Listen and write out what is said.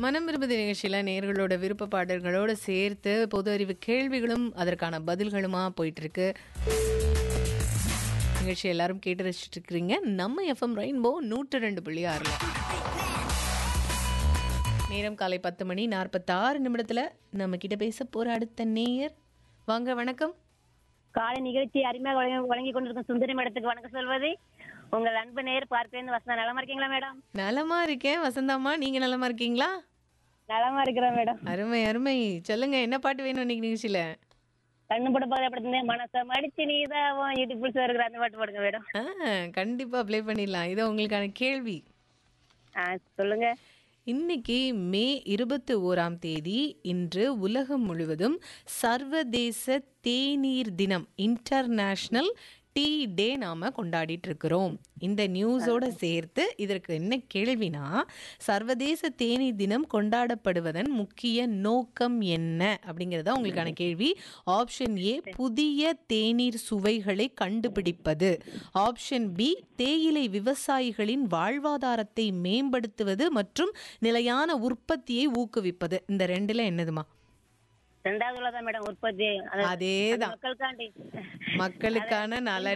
மனம் விரும்புதி நிகழ்ச்சியில நேர்களோட விருப்ப பாடல்களோட சேர்த்து பொது அறிவு கேள்விகளும் அதற்கான பதில்களுமா போயிட்டு இருக்கு நிகழ்ச்சி எல்லாரும் கேட்டு ரசிச்சுட்டு இருக்கிறீங்க நம்ம எஃப்எம் ரெயின்போ நூற்று ரெண்டு புள்ளி ஆறுல நேரம் காலை பத்து மணி நாற்பத்தாறு நிமிடத்துல நம்ம கிட்ட பேச போற அடுத்த நேயர் வாங்க வணக்கம் காலை நிகழ்ச்சி அருமையாக வழங்கி வழங்கி கொண்டிருக்கும் சுந்தரி மேடத்துக்கு வணக்கம் சொல்வது உங்கள் அன்பு நேர் பார்ப்பேன் வசந்தா நலமா இருக்கீங்களா மேடம் நலமா இருக்கேன் வசந்தாம்மா நீங்க நலமா இருக்கீங்களா நலமா இருக்கிறேன் மேடம் அருமை அருமை சொல்லுங்க என்ன பாட்டு வேணும் இன்னைக்கு நிகழ்ச்சியில கண்ணு போட பக்கத்துல மனசை மடிச்சு நீதான் இடுப்புள் இருக்கிற அந்த பாட்டு போடுங்க மேடம் ஆ, கண்டிப்பா ப்ளே பண்ணிடலாம் இது உங்களுக்கான கேள்வி ஆ சொல்லுங்க இன்னைக்கு மே இருபத்தி ஓராம் தேதி இன்று உலகம் முழுவதும் சர்வதேச தேநீர் தினம் இன்டர்நேஷ்னல் டீ டே நாம கொண்டாடிட்டு இருக்கிறோம் இந்த நியூஸோட சேர்த்து இதற்கு என்ன கேள்வினா சர்வதேச தேநீர் தினம் கொண்டாடப்படுவதன் முக்கிய நோக்கம் என்ன அப்படிங்கறத உங்களுக்கான கேள்வி ஆப்ஷன் ஏ புதிய தேநீர் சுவைகளை கண்டுபிடிப்பது ஆப்ஷன் பி தேயிலை விவசாயிகளின் வாழ்வாதாரத்தை மேம்படுத்துவது மற்றும் நிலையான உற்பத்தியை ஊக்குவிப்பது இந்த ரெண்டுல என்னதுமா ரெண்டாவது தான் மேடம் உற்பத்தி அது- அதேதான் மக்களுக்காண்டி மக்களுக்கான நல